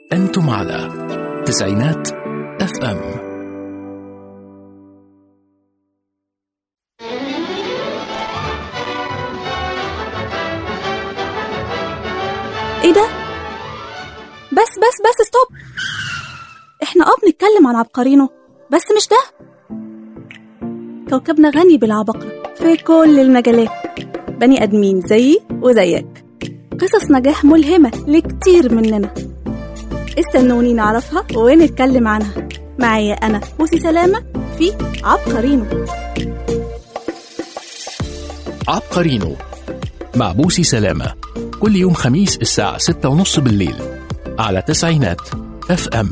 أنتم على تسعينات اف ام ايه ده بس بس بس ستوب احنا اه بنتكلم عن عبقرينه بس مش ده كوكبنا غني بالعبقرة في كل المجالات بني ادمين زيي وزيك قصص نجاح ملهمة لكتير مننا استنوني نعرفها ونتكلم عنها معايا انا بوسي سلامة في عبقرينه عبقرينو مع بوسي سلامة كل يوم خميس الساعة ستة ونص بالليل على تسعينات اف ام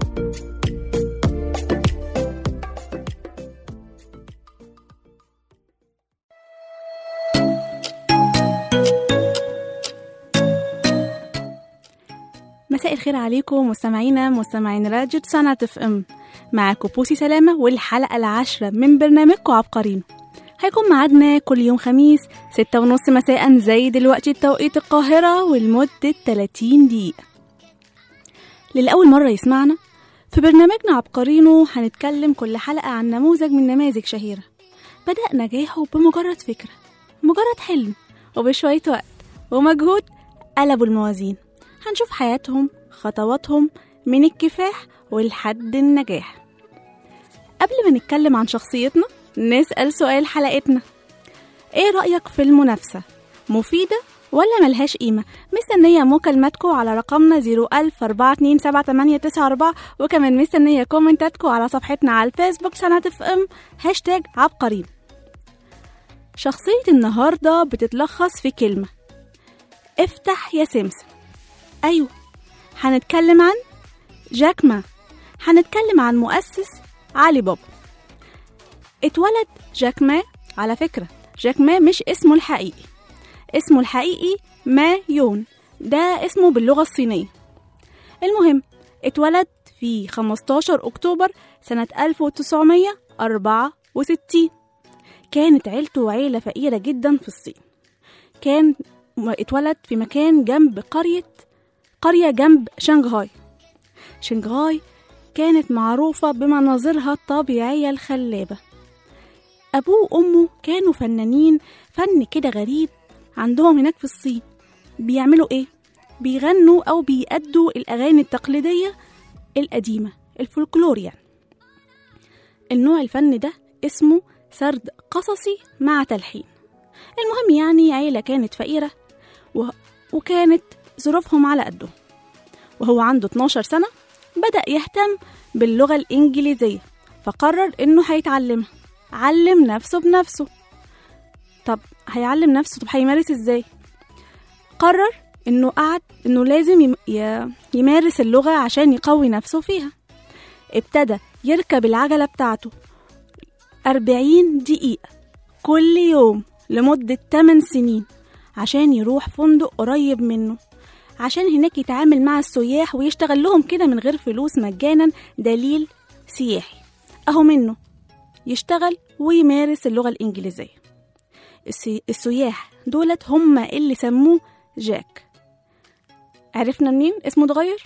مساء الخير عليكم مستمعينا مستمعين راديو سنة اف ام معاكم بوسي سلامة والحلقة العاشرة من برنامجكم عبقرين هيكون ميعادنا كل يوم خميس ستة ونص مساء زي دلوقتي بتوقيت القاهرة ولمدة 30 دقيقة للأول مرة يسمعنا في برنامجنا عبقرينه هنتكلم كل حلقة عن نموذج من نماذج شهيرة بدأ نجاحه بمجرد فكرة مجرد حلم وبشوية وقت ومجهود قلبوا الموازين هنشوف حياتهم خطواتهم من الكفاح ولحد النجاح قبل ما نتكلم عن شخصيتنا نسأل سؤال حلقتنا ايه رأيك في المنافسة؟ مفيدة ولا ملهاش قيمة؟ مستنية مكالماتكم على رقمنا 010427894 وكمان مستنية كومنتاتكم على صفحتنا على الفيسبوك سنة اف ام هاشتاج عبقريب شخصية النهاردة بتتلخص في كلمة افتح يا سمسم أيوة هنتكلم عن جاك ما هنتكلم عن مؤسس علي بابا اتولد جاك ما على فكرة جاك ما مش اسمه الحقيقي اسمه الحقيقي ما يون ده اسمه باللغة الصينية المهم اتولد في 15 أكتوبر سنة 1964 كانت عيلته عيلة فقيرة جدا في الصين كان اتولد في مكان جنب قرية قرية جنب شنغهاي شنغهاي كانت معروفة بمناظرها الطبيعية الخلابة أبوه وأمه كانوا فنانين فن كده غريب عندهم هناك في الصين بيعملوا إيه؟ بيغنوا أو بيأدوا الأغاني التقليدية القديمة الفولكلور يعني النوع الفن ده اسمه سرد قصصي مع تلحين المهم يعني عيلة كانت فقيرة و... وكانت ظروفهم على قده وهو عنده 12 سنة بدأ يهتم باللغة الإنجليزية فقرر إنه هيتعلمها علم نفسه بنفسه طب هيعلم نفسه طب هيمارس إزاي قرر إنه قعد إنه لازم يم... ي... يمارس اللغة عشان يقوي نفسه فيها ابتدى يركب العجلة بتاعته 40 دقيقة كل يوم لمدة 8 سنين عشان يروح فندق قريب منه عشان هناك يتعامل مع السياح ويشتغل لهم كده من غير فلوس مجانا دليل سياحي أهو منه يشتغل ويمارس اللغة الإنجليزية السي... السياح دولت هم اللي سموه جاك عرفنا منين اسمه اتغير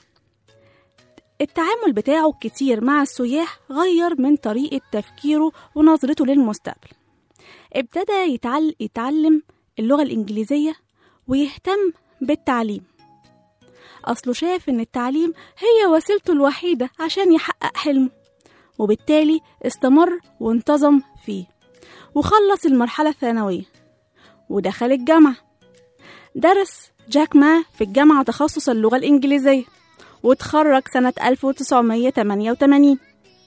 التعامل بتاعه كتير مع السياح غير من طريقة تفكيره ونظرته للمستقبل ابتدى يتعل... يتعلم اللغة الإنجليزية ويهتم بالتعليم أصله شاف إن التعليم هي وسيلته الوحيدة عشان يحقق حلمه وبالتالي استمر وانتظم فيه وخلص المرحلة الثانوية ودخل الجامعة درس جاك ما في الجامعة تخصص اللغة الإنجليزية وتخرج سنة 1988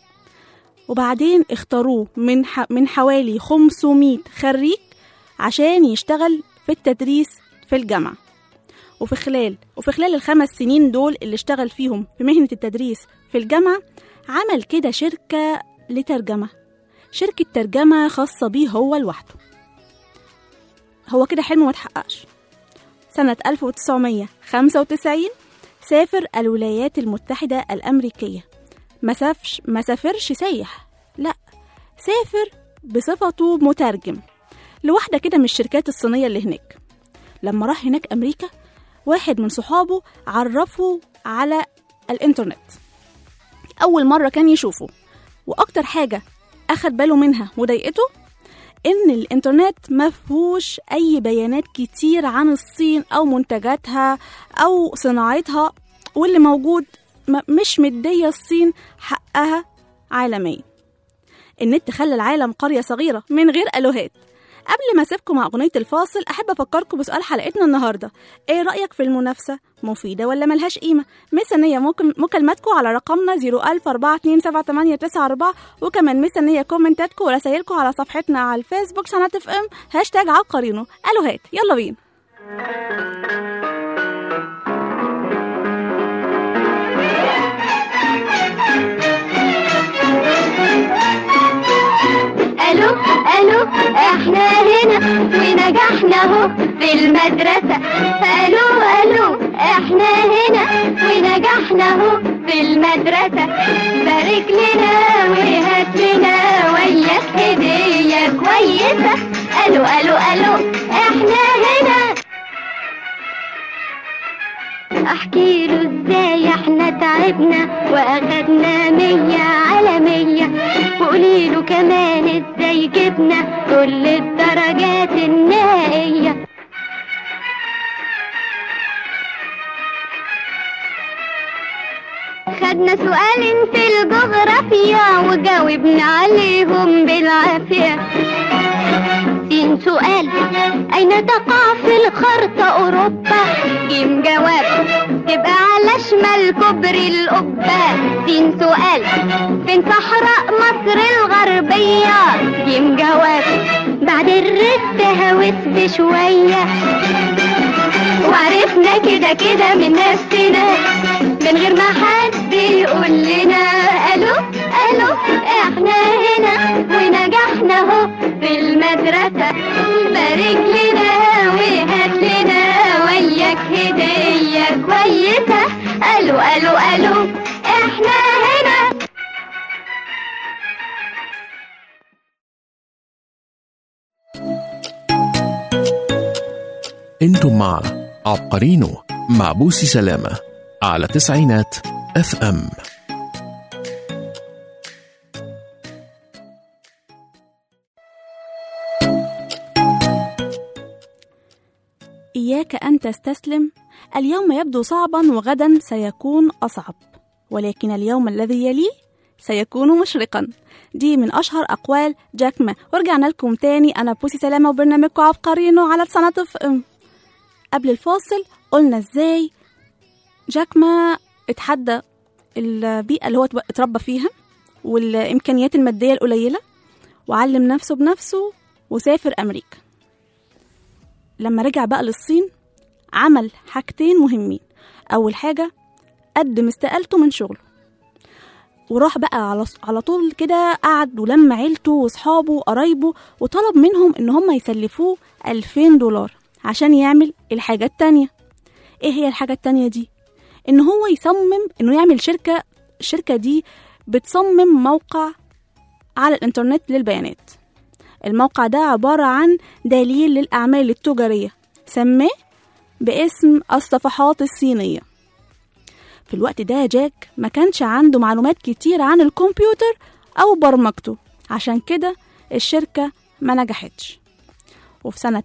وبعدين اختاروه من, ح... من حوالي 500 خريج عشان يشتغل في التدريس في الجامعة وفي خلال وفي خلال الخمس سنين دول اللي اشتغل فيهم في مهنة التدريس في الجامعة عمل كده شركة لترجمة شركة ترجمة خاصة بيه هو لوحده هو كده حلمه ما تحققش سنة 1995 سافر الولايات المتحدة الأمريكية ما سافش ما سافرش سايح لا سافر بصفته مترجم لواحدة كده من الشركات الصينية اللي هناك لما راح هناك أمريكا واحد من صحابه عرفه على الإنترنت أول مرة كان يشوفه وأكتر حاجة أخد باله منها وضايقته إن الإنترنت مفهوش أي بيانات كتير عن الصين أو منتجاتها أو صناعتها واللي موجود م- مش مدية الصين حقها عالميا النت خلى العالم قرية صغيرة من غير ألوهات قبل ما اسيبكم مع اغنيه الفاصل احب افكركم بسؤال حلقتنا النهارده ايه رايك في المنافسه مفيده ولا ملهاش قيمه مستنيه ممكن مكالماتكم على رقمنا 004278994 وكمان مستنيه كومنتاتكم ورسايلكم على صفحتنا على الفيسبوك سنة اف ام هاشتاج عبقرينو الوهات يلا بينا الو الو احنا هنا ونجحنا اهو في المدرسة الو الو احنا هنا ونجحنا اهو في المدرسة بارك لنا وهات لنا وياك هدية كويسة الو الو الو احنا هنا احكي له ازاي احنا تعبنا واخدنا مية على مية وقولي له كمان ازاي جبنا كل الدرجات النهائية خدنا سؤالين في الجغرافيا وجاوبنا عليهم بالعافية سين سؤال أين تقع في الخرطة أوروبا جيم جواب تبقى على شمال كوبري القبة سين سؤال فين صحراء مصر الغربية جيم جواب بعد الرد هوت بشوية وعرفنا كده كده من نفسنا من غير ما حد يقول لنا الو الو احنا هنا ونجحنا اهو في المدرسة بارك لنا وهات لنا وياك هدية كويسة الو الو الو احنا هنا انتم مع عبقرينو مع بوسي سلامة على تسعينات اف ام إياك أن تستسلم اليوم يبدو صعبا وغدا سيكون أصعب ولكن اليوم الذي يليه سيكون مشرقا دي من أشهر أقوال جاك ما ورجعنا لكم تاني أنا بوسي سلامة وبرنامجكم عبقرينو على سنة اف ام قبل الفاصل قلنا ازاي جاك ما اتحدى البيئة اللي هو اتربى فيها والإمكانيات المادية القليلة وعلم نفسه بنفسه وسافر أمريكا لما رجع بقى للصين عمل حاجتين مهمين أول حاجة قدم استقالته من شغله وراح بقى على على طول كده قعد ولم عيلته واصحابه وقرايبه وطلب منهم ان هم يسلفوه 2000 دولار عشان يعمل الحاجة التانية ايه هي الحاجة التانية دي ان هو يصمم انه يعمل شركة الشركة دي بتصمم موقع على الانترنت للبيانات الموقع ده عبارة عن دليل للأعمال التجارية سماه باسم الصفحات الصينية في الوقت ده جاك ما كانش عنده معلومات كتير عن الكمبيوتر أو برمجته عشان كده الشركة ما نجحتش وفي سنة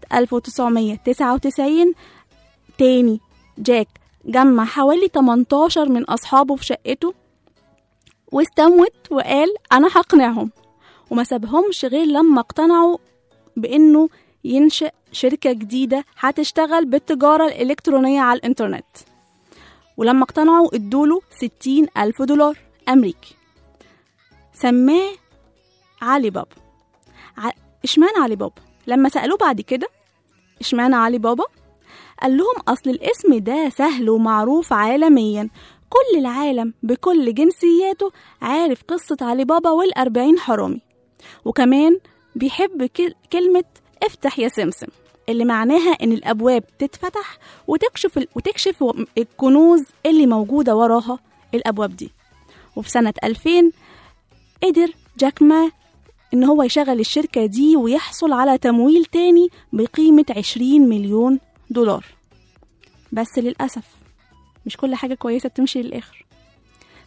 1999 تاني جاك جمع حوالي 18 من أصحابه في شقته واستموت وقال أنا هقنعهم وما سابهمش غير لما اقتنعوا بإنه ينشئ شركة جديدة هتشتغل بالتجارة الإلكترونية على الإنترنت ولما اقتنعوا ادوله ستين ألف دولار أمريكي سماه علي بابا ع... اشمعنى علي بابا لما سألوه بعد كده اشمعنى علي بابا قال لهم أصل الاسم ده سهل ومعروف عالميا كل العالم بكل جنسياته عارف قصة علي بابا والأربعين حرامي وكمان بيحب كل- كلمة افتح يا سمسم اللي معناها ان الابواب تتفتح وتكشف ال- وتكشف الكنوز اللي موجوده وراها الابواب دي وفي سنه 2000 قدر جاك ما ان هو يشغل الشركه دي ويحصل على تمويل تاني بقيمه 20 مليون دولار بس للاسف مش كل حاجه كويسه بتمشي للاخر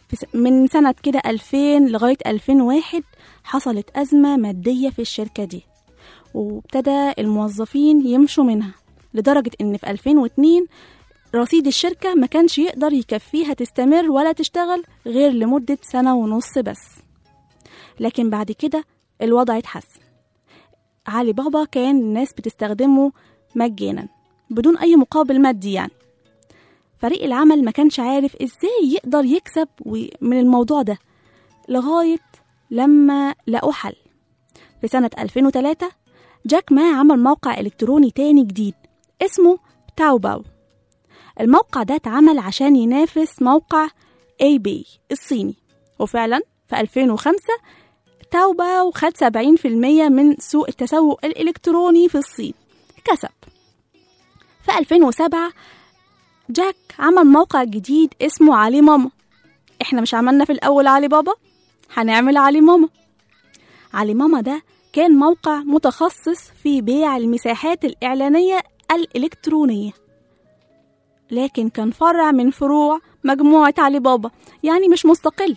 في س- من سنة كده 2000 لغاية 2001 حصلت أزمة مادية في الشركة دي وابتدى الموظفين يمشوا منها لدرجة إن في 2002 رصيد الشركة ما كانش يقدر يكفيها تستمر ولا تشتغل غير لمدة سنة ونص بس لكن بعد كده الوضع اتحسن علي بابا كان الناس بتستخدمه مجانا بدون أي مقابل مادي يعني فريق العمل ما كانش عارف ازاي يقدر يكسب و- من الموضوع ده لغاية لما لقوا حل في سنة 2003 جاك ما عمل موقع إلكتروني تاني جديد اسمه تاوباو الموقع ده اتعمل عشان ينافس موقع اي بي الصيني وفعلا في 2005 تاوباو خد 70% من سوق التسوق الإلكتروني في الصين كسب في 2007 جاك عمل موقع جديد اسمه علي ماما احنا مش عملنا في الأول علي بابا هنعمل علي ماما علي ماما ده كان موقع متخصص في بيع المساحات الإعلانية الإلكترونية لكن كان فرع من فروع مجموعة علي بابا يعني مش مستقل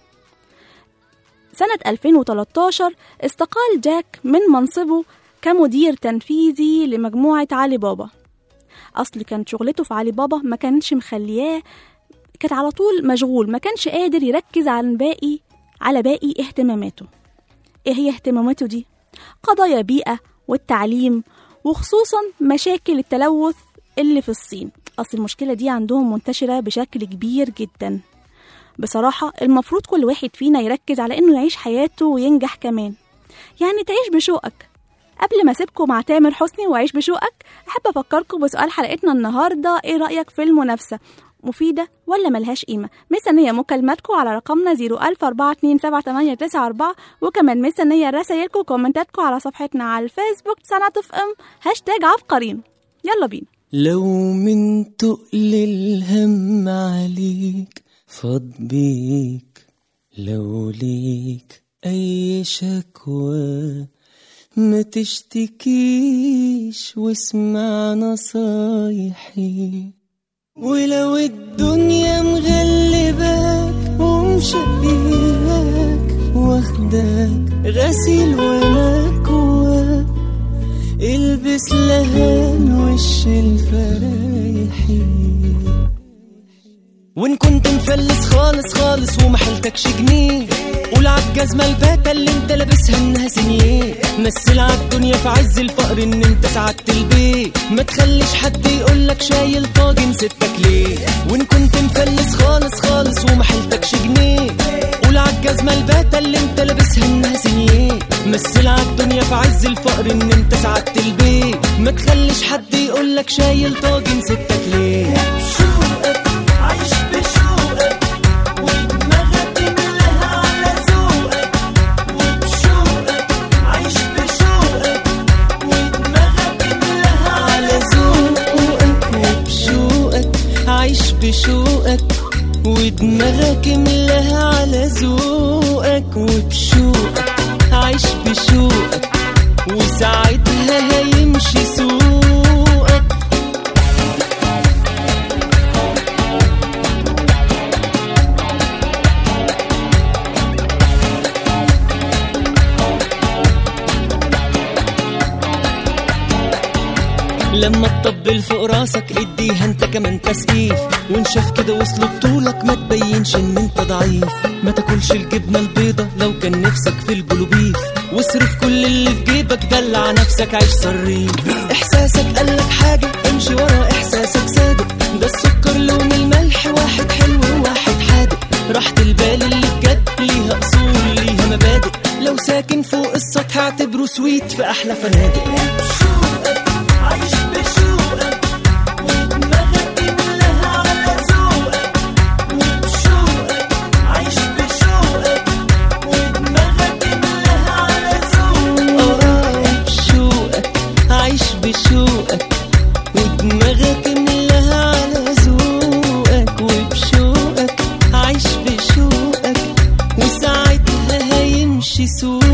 سنة 2013 استقال جاك من منصبه كمدير تنفيذي لمجموعة علي بابا أصل كانت شغلته في علي بابا ما كانش مخلياه كانت على طول مشغول ما كانش قادر يركز على باقي على باقي اهتماماته ايه هي اهتماماته دي قضايا بيئة والتعليم وخصوصا مشاكل التلوث اللي في الصين أصل المشكلة دي عندهم منتشرة بشكل كبير جدا بصراحة المفروض كل واحد فينا يركز على إنه يعيش حياته وينجح كمان يعني تعيش بشوقك قبل ما اسيبكم مع تامر حسني وعيش بشوقك احب افكركم بسؤال حلقتنا النهارده ايه رايك في المنافسه مفيده ولا ملهاش قيمه مستنيه مكالماتكم على رقمنا 004278994 وكمان مستنيه رسايلكم وكومنتاتكم على صفحتنا على الفيسبوك سنة اف ام هاشتاج عبقرين يلا بينا لو من تقل الهم عليك فاض بيك لو ليك أي شكوى ما تشتكيش واسمع نصايحي ولو الدنيا مغلباك ومشقياك واخداك غسيل ومكواك البس لهان وش الفرايحي وان كنت مفلس خالص خالص وما حيلتكش جنيه قول عالجزمة الباتة اللي انت لابسها انها سنيه مثل عالدنيا في عز الفقر ان انت سعدت البيت ما تخليش حد يقولك شايل طاجن ستك ليه وان كنت مفلس خالص خالص وما حيلتكش جنيه قول عالجزمة الباتة اللي انت لابسها انها سنيه مثل عالدنيا في عز الفقر ان انت سعدت البيت ما تخليش حد يقولك شايل طاجن ستك ليه شوقك عايش بشوقك ودماغك ملها على ذوقك وبشوقك عايش بشوقك ودماغك ملها على ذوقك وبشوقك عايش بشوقك ودماغك ملها على ذوقك وبشوقك عايش بشوقك وساعتها هيمشي سوقك لما تطبل فوق راسك اديها انت كمان تسقيف وان شاف كده وصل بطولك ما تبينش ان انت ضعيف ما تاكلش الجبنه البيضه لو كان نفسك في البلوبيف واصرف كل اللي في جيبك دلع نفسك عيش صريف احساسك قالك حاجه امشي ورا احساسك صادق ده السكر لون الملح واحد حلو وواحد حادق راحة البال اللي بجد ليها اصول ليها مبادئ لو ساكن فوق السطح اعتبره سويت في احلى فنادق عايش بشوقك ودماغك ملها على ذوقك وبشوقك عايش بشوقك ودماغك ملها على ذوقك اه بشوقك عايش بشوقك ودماغك ملها على ذوقك وبشوقك عايش بشوقك وساعتها هيمشي سوقك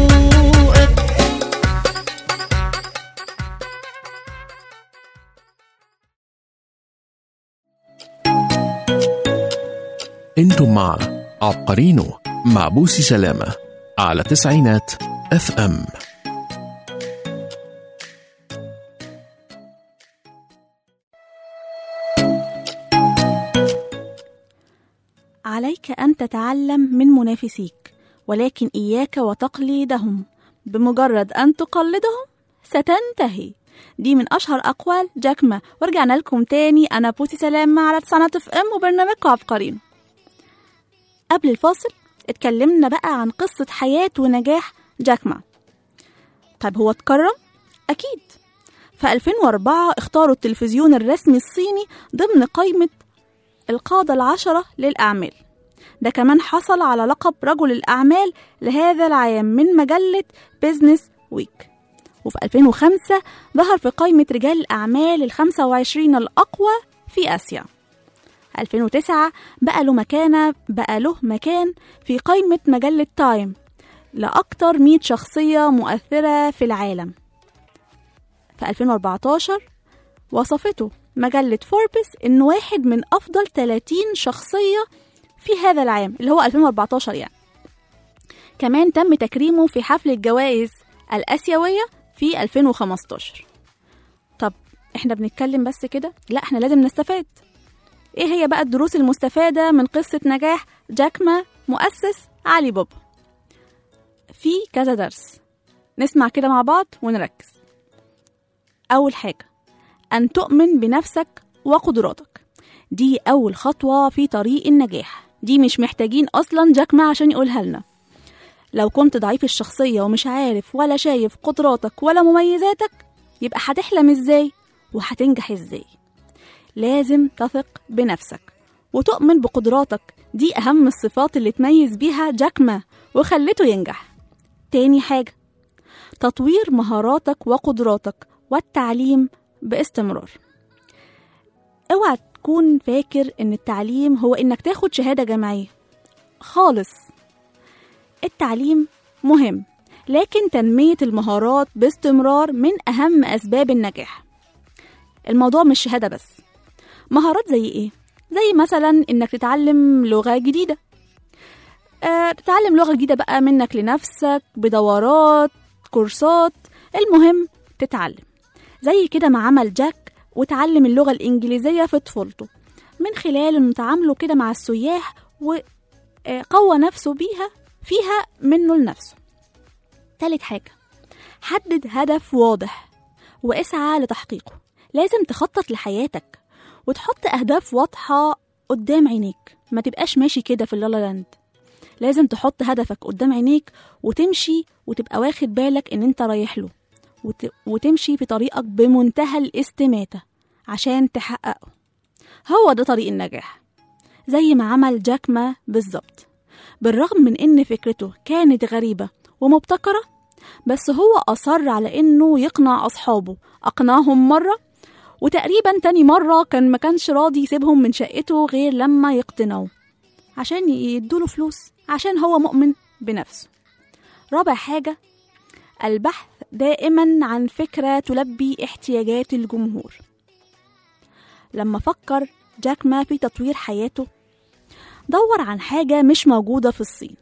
انتم مع عبقرينو مع بوسي سلامة على تسعينات اف ام عليك أن تتعلم من منافسيك ولكن إياك وتقليدهم بمجرد أن تقلدهم ستنتهي دي من أشهر أقوال جاك ما ورجعنا لكم تاني أنا بوسي سلام على تسعينات اف ام وبرنامجكم عبقرين قبل الفاصل اتكلمنا بقى عن قصة حياة ونجاح جاك ما طيب هو اتكرم؟ أكيد في 2004 اختاروا التلفزيون الرسمي الصيني ضمن قائمة القادة العشرة للأعمال ده كمان حصل على لقب رجل الأعمال لهذا العام من مجلة بيزنس ويك وفي 2005 ظهر في قائمة رجال الأعمال ال 25 الأقوى في آسيا 2009 بقى له مكانة بقى له مكان في قائمة مجلة تايم لأكتر 100 شخصية مؤثرة في العالم في 2014 وصفته مجلة فوربس إنه واحد من أفضل 30 شخصية في هذا العام اللي هو 2014 يعني كمان تم تكريمه في حفل الجوائز الآسيوية في 2015 طب احنا بنتكلم بس كده لا احنا لازم نستفاد ايه هي بقى الدروس المستفادة من قصة نجاح جاك ما مؤسس علي بابا في كذا درس نسمع كده مع بعض ونركز أول حاجة أن تؤمن بنفسك وقدراتك دي أول خطوة في طريق النجاح دي مش محتاجين أصلا جاك ما عشان يقولها لنا لو كنت ضعيف الشخصية ومش عارف ولا شايف قدراتك ولا مميزاتك يبقى هتحلم ازاي وهتنجح ازاي لازم تثق بنفسك وتؤمن بقدراتك دي أهم الصفات اللي تميز بيها جاك ما وخلته ينجح تاني حاجة تطوير مهاراتك وقدراتك والتعليم باستمرار اوعى تكون فاكر ان التعليم هو انك تاخد شهادة جامعية خالص التعليم مهم لكن تنمية المهارات باستمرار من أهم أسباب النجاح الموضوع مش شهادة بس مهارات زي إيه؟ زي مثلا إنك تتعلم لغة جديدة آه، تتعلم لغة جديدة بقى منك لنفسك بدورات كورسات المهم تتعلم زي كده ما عمل جاك وتعلم اللغة الإنجليزية في طفولته من خلال إنه تعامله كده مع السياح وقوى نفسه بيها فيها منه لنفسه تالت حاجة حدد هدف واضح واسعى لتحقيقه لازم تخطط لحياتك وتحط أهداف واضحة قدام عينيك ما تبقاش ماشي كده في اللالا لاند لازم تحط هدفك قدام عينيك وتمشي وتبقى واخد بالك ان انت رايح له وت... وتمشي في طريقك بمنتهى الاستماتة عشان تحققه هو ده طريق النجاح زي ما عمل جاك ما بالظبط بالرغم من ان فكرته كانت غريبة ومبتكرة بس هو أصر على إنه يقنع أصحابه أقنعهم مرة وتقريبا تاني مرة كان ما كانش راضي يسيبهم من شقته غير لما يقتنعوا عشان يدوله فلوس عشان هو مؤمن بنفسه رابع حاجة البحث دائما عن فكرة تلبي احتياجات الجمهور لما فكر جاك ما في تطوير حياته دور عن حاجة مش موجودة في الصين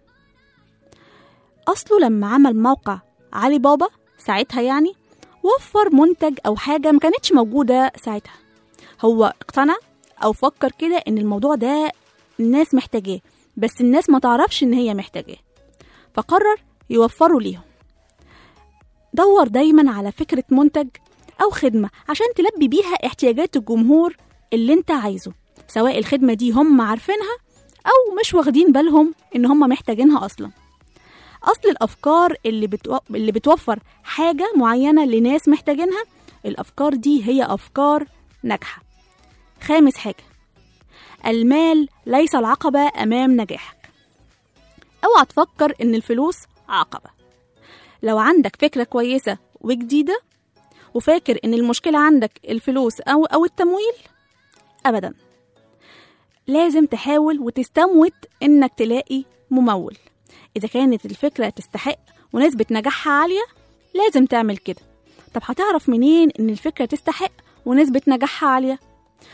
أصله لما عمل موقع علي بابا ساعتها يعني وفر منتج أو حاجة ما كانتش موجودة ساعتها هو اقتنع أو فكر كده إن الموضوع ده الناس محتاجاه بس الناس ما تعرفش إن هي محتاجاه فقرر يوفره ليهم دور دايما على فكرة منتج أو خدمة عشان تلبي بيها احتياجات الجمهور اللي انت عايزه سواء الخدمة دي هم عارفينها أو مش واخدين بالهم إن هم محتاجينها أصلا أصل الأفكار اللي, بتو... اللي بتوفر حاجة معينة لناس محتاجينها الأفكار دي هي أفكار ناجحة خامس حاجة المال ليس العقبة أمام نجاحك اوعى تفكر إن الفلوس عقبة لو عندك فكرة كويسة وجديدة وفاكر إن المشكلة عندك الفلوس أو أو التمويل أبدا لازم تحاول وتستموت إنك تلاقي ممول إذا كانت الفكرة تستحق ونسبة نجاحها عالية لازم تعمل كده طب هتعرف منين إن الفكرة تستحق ونسبة نجاحها عالية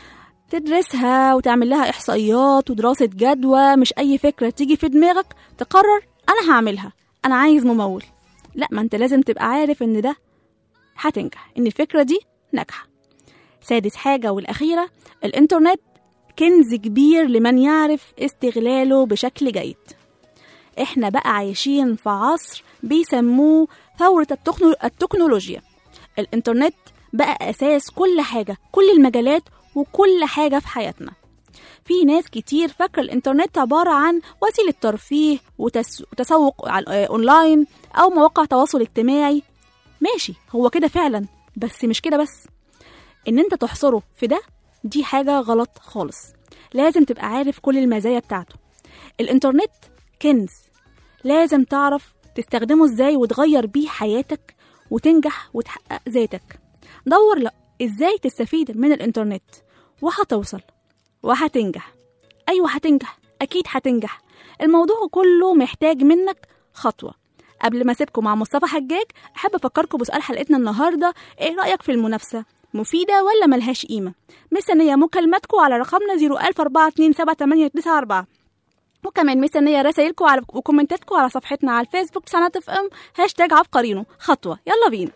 تدرسها وتعمل لها إحصائيات ودراسة جدوى مش أي فكرة تيجي في دماغك تقرر أنا هعملها أنا عايز ممول لا ما أنت لازم تبقى عارف إن ده هتنجح إن الفكرة دي ناجحة سادس حاجة والأخيرة الإنترنت كنز كبير لمن يعرف استغلاله بشكل جيد احنا بقى عايشين في عصر بيسموه ثورة التكنو... التكنولوجيا الإنترنت بقى أساس كل حاجة كل المجالات وكل حاجة في حياتنا في ناس كتير فاكرة الإنترنت عبارة عن وسيلة ترفيه وتس... وتسوق على آه، أونلاين أو مواقع تواصل اجتماعي ماشي هو كده فعلا بس مش كده بس إن أنت تحصره في ده دي حاجة غلط خالص لازم تبقى عارف كل المزايا بتاعته الإنترنت كنز لازم تعرف تستخدمه ازاي وتغير بيه حياتك وتنجح وتحقق ذاتك دور لا ازاي تستفيد من الانترنت وهتوصل وهتنجح ايوه هتنجح اكيد هتنجح الموضوع كله محتاج منك خطوه قبل ما اسيبكم مع مصطفى حجاج احب افكركم بسؤال حلقتنا النهارده ايه رايك في المنافسه مفيده ولا ملهاش قيمه مستنيه مكالماتكم على رقمنا 004278994 وكمان مستنيه رسايلكم على وكومنتاتكم على صفحتنا على الفيسبوك سنة اف ام هاشتاج عبقرينو خطوه يلا بينا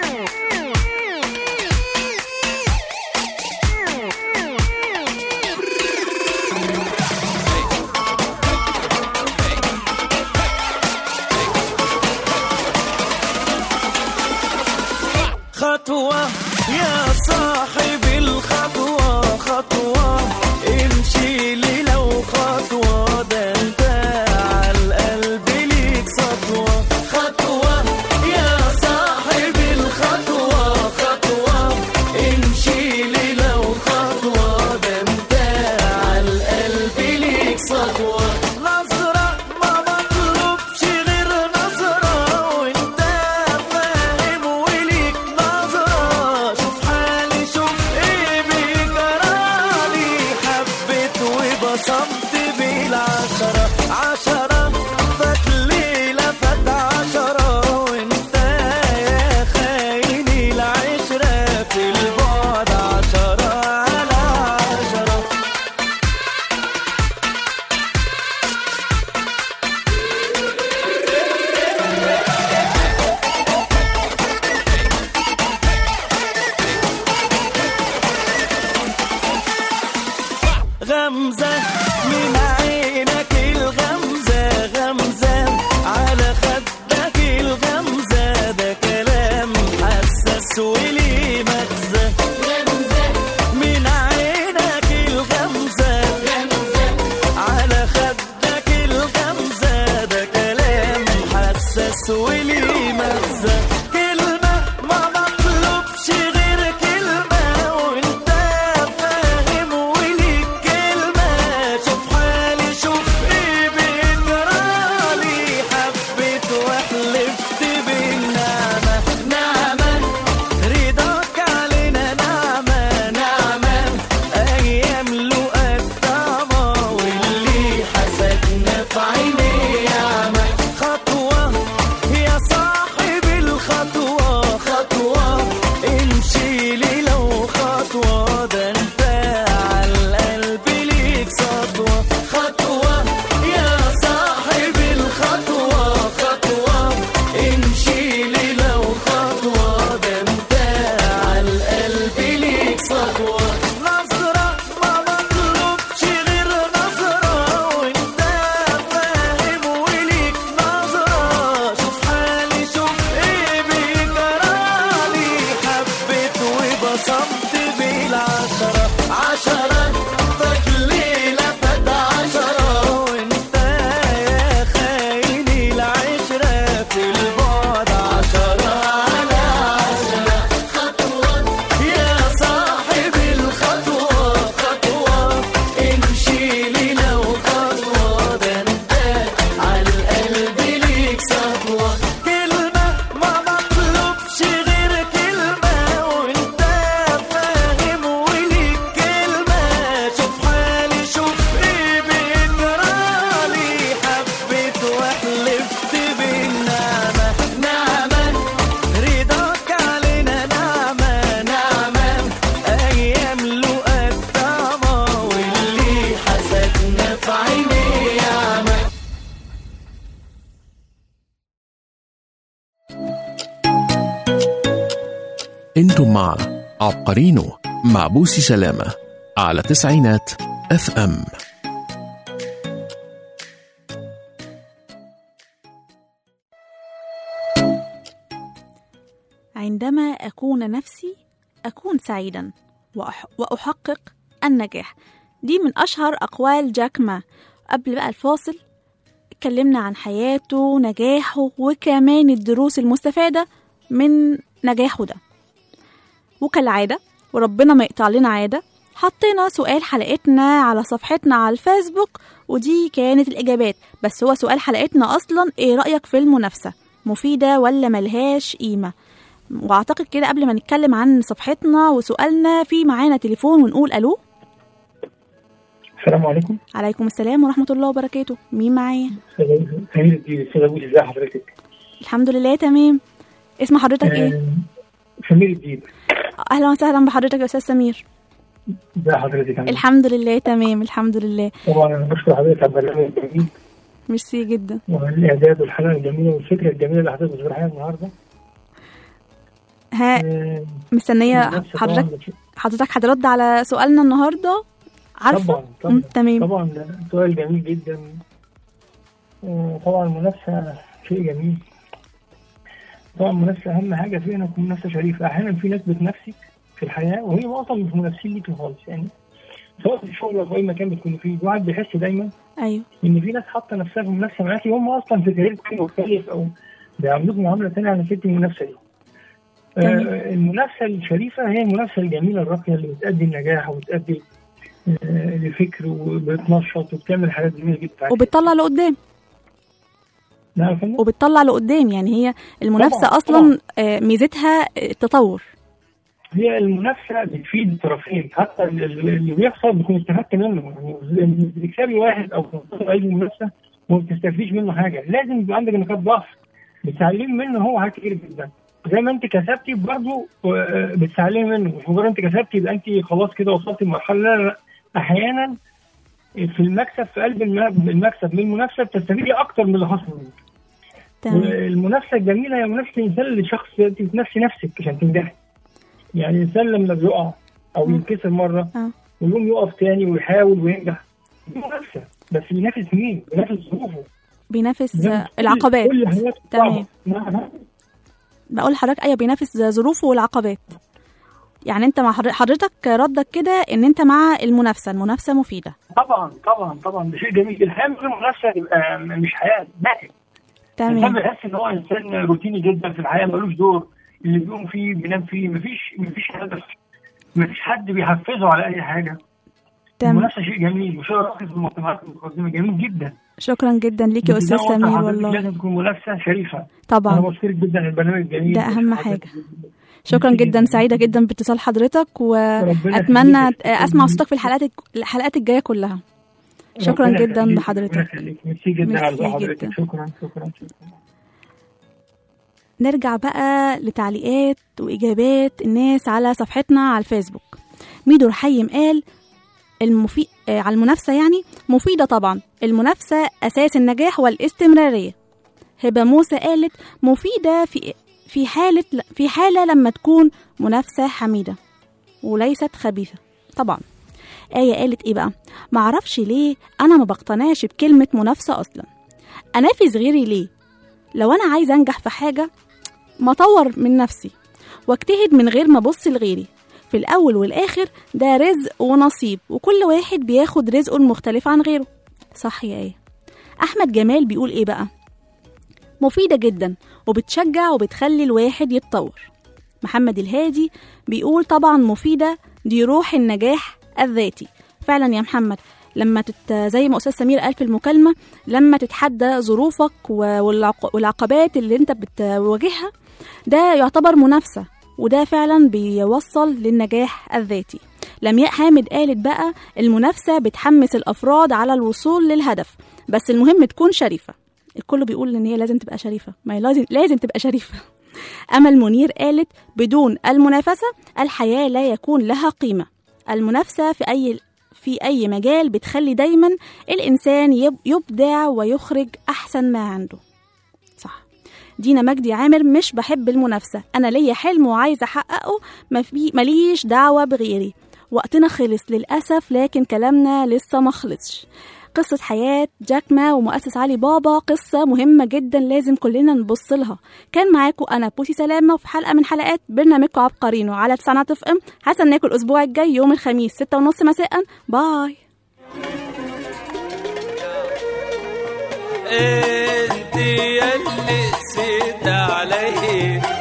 خطوة يا صاحب الخطوة خطوة امشي لي لو خطوة ده انت عالقلب ليك سطوة خطوة يا صاحب الخطوة خطوة امشي لي لو خطوة ده انت عالقلب ليك سطوة نظرة ما مطلوبش غير نظرة وانت فاهم وليك نظرة شوف حالي شوف ايه بيجرالي حبيت وبصمت بالعشرة عشرة فات ليلة فات عشرة وانت يا خايني العشرة في البعد عشرة على عشرة غمزة من عينك الغمزة غمزة على خدك الغمزة ده كلام حساس وليه مغزى من عينك الغمزة على خدك الغمزة ده كلام حساس وليه مغزى كلمة ما مطلوبش غير كلمة وانت فاهم وليك كلمة شوف حالي شوف ايه بيجرالي حبيت وحلفت بالنعمة نعمة رضا انتم مع عبقرينو مع بوسي سلامة على تسعينات اف ام عندما أكون نفسي أكون سعيدا وأح وأحقق النجاح دي من أشهر أقوال جاك ما قبل بقى الفاصل اتكلمنا عن حياته نجاحه وكمان الدروس المستفادة من نجاحه ده وكالعادة وربنا ما يقطع لنا عادة حطينا سؤال حلقتنا على صفحتنا على الفيسبوك ودي كانت الإجابات بس هو سؤال حلقتنا أصلا إيه رأيك في المنافسة مفيدة ولا ملهاش قيمة واعتقد كده قبل ما نتكلم عن صفحتنا وسؤالنا في معانا تليفون ونقول الو السلام عليكم عليكم السلام ورحمه الله وبركاته مين معايا سمير الدين استاذ ابو ازي حضرتك الحمد لله تمام اسم حضرتك ايه آه، سمير الدين اهلا وسهلا بحضرتك يا استاذ سمير ازي حضرتك عامل إيه؟ الحمد لله تمام الحمد لله طبعا انا بشكر حضرتك على البرنامج الجميل ميرسي جدا والاعداد والحلقه الجميله والفكره الجميله اللي حضرتك بتشرحها النهارده ها آه، مستنيه نفس طبعاً حضرتك بت- حضرتك هترد على سؤالنا النهارده عارفه طبعا طبعا مم، تمام طبعا ده سؤال جميل جدا آه، طبعا المنافسه شيء جميل طبعا المنافسه اهم حاجه فيها انها تكون منافسه شريفه احيانا في ناس بتنافسك في الحياه وهي اصلا مش منافسين ليكي خالص يعني سواء في الشغل او في اي مكان بتكون فيه الواحد بيحس دايما ايوه ان في ناس حاطه نفسها في منافسه معاكي هم اصلا في كارير تاني مختلف او بيعاملوك معامله تانيه على فكره المنافسه دي. تمام. آه المنافسه الشريفه هي المنافسه الجميله الراقيه اللي بتأدي النجاح وبتأدي آه لفكر وبتنشط وبتعمل حاجات جميله جدا وبتطلع لقدام نعم يا فندم؟ وبتطلع لقدام يعني هي المنافسه طبعاً، اصلا آه، ميزتها التطور هي المنافسه بتفيد الطرفين حتى ال- ال- اللي بيخسر بيكون استفدت منه يعني بتكسبي واحد او تنتصر اي منافسه وما بتستفيدش منه حاجه لازم يبقى عندك نقاط ضعف بتتعلمي منه هو حاجات كتير جدا زي ما انت كسبتي برضه آه، بتتعلمي منه مش مجرد انت كسبتي يبقى انت خلاص كده وصلتي لمرحله لا لا لا احيانا في المكسب في قلب الم- المكسب من المنافسه بتستفيدي اكتر من اللي حصل منك تمام والمنافسه الجميله هي منافسه الانسان لشخص انت بتنافسي نفسك عشان تنجحي يعني الانسان لما بيقع او مم. ينكسر مره آه. ويقوم يقف تاني ويحاول وينجح دي منافسه بس بينافس مين؟ بينافس ظروفه بينافس بينافس آه، كل- العقبات كل حاجات تمام. صعبة. نعم. بقول لحضرتك ايوه بينافس ظروفه والعقبات يعني انت مع حضر- حضرتك ردك كده ان انت مع المنافسه المنافسه مفيده طبعا طبعا طبعا ده شيء جميل الحياه من غير منافسه تبقى مش حياه ناتج الانسان تمام بيحس ان هو انسان روتيني جدا في الحياه ملوش دور اللي بيقوم فيه بينام فيه مفيش مفيش هدف مفيش حد بيحفزه على اي حاجه تمام المنافسه شيء جميل وشيء راقي في المجتمعات المتقدمه جميل جدا شكرا جدا ليك يا بس استاذ زي ما قلت سمير لحضرتك والله لازم تكون منافسه شريفه انا طبعا بشكرك جدا على البرنامج الجميل ده أهم حاجة. شكرا ميرسي جدا جداً. سعيده جدا باتصال حضرتك ربنا واتمنى يخليك. اسمع صوتك في الحلقات الحلقات الجايه كلها شكرا ربنا جدا يخليك. لحضرتك. ربنا يخليك. ميرسي جدا على ميرسي ذوق حضرتك جدا. شكرا شكرا شكرا نرجع بقى لتعليقات وإجابات الناس على صفحتنا على الفيسبوك ميدو رحيم قال المفي... آه على المنافسة يعني مفيدة طبعا المنافسة أساس النجاح والاستمرارية هبة موسى قالت مفيدة في في حالة في حالة لما تكون منافسة حميدة وليست خبيثة طبعا آية قالت إيه بقى معرفش ليه أنا ما بقتنعش بكلمة منافسة أصلا أنافس غيري ليه لو أنا عايزة أنجح في حاجة ما اطور من نفسي واجتهد من غير ما ابص لغيري في الاول والاخر ده رزق ونصيب وكل واحد بياخد رزقه المختلف عن غيره صح يا ايه احمد جمال بيقول ايه بقى مفيدة جدا وبتشجع وبتخلي الواحد يتطور محمد الهادي بيقول طبعا مفيدة دي روح النجاح الذاتي فعلا يا محمد لما تت... زي ما استاذ سمير قال في المكالمه لما تتحدى ظروفك و- والعق... والعقبات اللي انت بتواجهها ده يعتبر منافسه وده فعلا بيوصل للنجاح الذاتي لمياء حامد قالت بقى المنافسه بتحمس الافراد على الوصول للهدف بس المهم تكون شريفه الكل بيقول ان هي لازم تبقى شريفه ما هي لازم لازم تبقى شريفه امل منير قالت بدون المنافسه الحياه لا يكون لها قيمه المنافسه في اي في اي مجال بتخلي دايما الانسان يب- يبدع ويخرج احسن ما عنده صح دينا مجدي عامر مش بحب المنافسة أنا ليا حلم وعايزة أحققه ما في- ماليش دعوة بغيري وقتنا خلص للأسف لكن كلامنا لسه ما خلصش قصة حياة جاك ما ومؤسس علي بابا قصة مهمة جدا لازم كلنا نبص لها كان معاكم أنا بوسي سلامة وفي حلقة من حلقات برنامجكم عبقرينو على تسعة اف ام حسن ناكل الأسبوع الجاي يوم الخميس ستة ونص مساء باي انت يلي قسيت علي